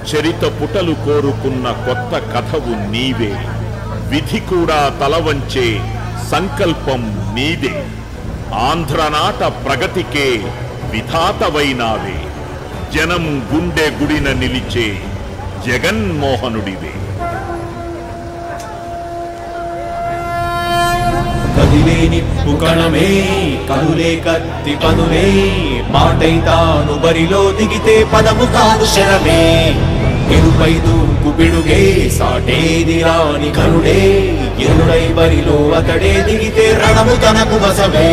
చరిత పుటలు కోరుకున్న కొత్త కథవు నీవే విధి కూడా తలవంచే సంకల్పం నీదే ఆంధ్రనాట ప్రగతికే విధాతవైనావే జనం గుండె గుడిన నిలిచే జగన్మోహనుడివే కదిలే నిప్పు కణమే కనులే కత్తి పనులే మాటై తాను బరిలో దిగితే పదము కాదు శరమే ఎరుపై దూకు పిడుగే సాటేది రాని కనుడే ఎరుడై బరిలో అతడే దిగితే రణము తనకు వసమే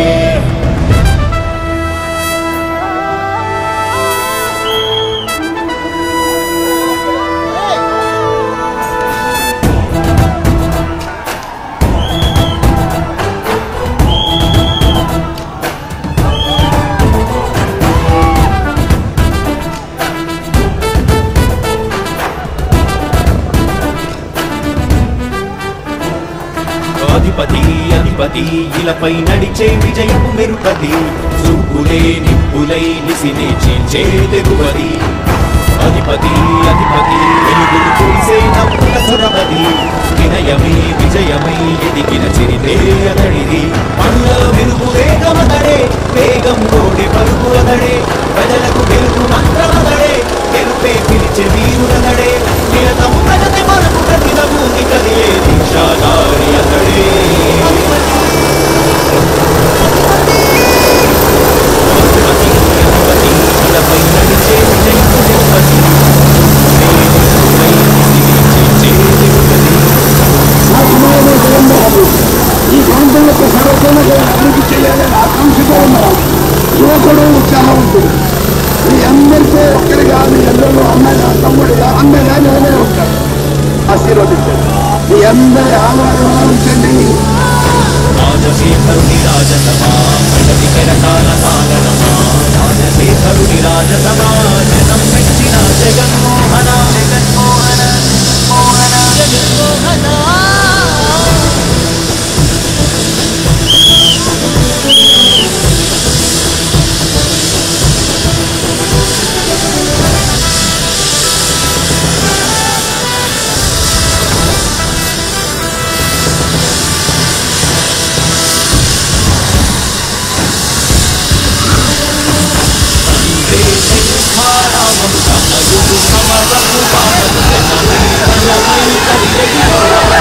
అధిపతి అధిపతి ఇలపై నడిచే విజయము మెరుపతి సుబ్బులే నిప్పులై నిసినే చీల్చే తెగువది అధిపతి అధిపతి వెలుగులు చూసే నవ్వుల సురవది వినయమే విజయమై ఎదిగిన చిరితే అతడిది పళ్ళ వెలుగు వేగమతడే వేగం కోడి పరుగు అతడే ప్రజలకు వెలుగు మంత్రమతడే గెలుపే పిలిచే వీరుడతడే నిరతము ప్రగతి మరకు ప్రతిదమూని కదిలే దీక్షాదారి అతడే అధిపతి అధిపతి ఇలపై నడిచే విజయము నిరుపతి వేదికపై నిసిని చీల్చే దిగువది నాశనమైన జగన్మోహన్ ఈ ప్రాంతంలో సర్వతోముగా అభివృద్ధి చేయాలని ఆకాంక్షతో ఉన్న యువకుడు ఉత్సాహవంతుడు మీ అందరితో ఒక్కరిగా మీ అందరిలో అమ్మాయిగా తమ్ముడిగా అన్నగా నేనే ఉంటాను ఆశీర్వదించండి మీ అందరి ఆదరించండి రాజశేఖరుని రాజసభా ప్రగతి కెరటాల సాగరమా రాజశేఖరుని రాజసభా జనం మెచ్చిన జగన్మోహన జగన్మోహన మోహన జగన్మోహన సమరము పాదము జనమే కదిలే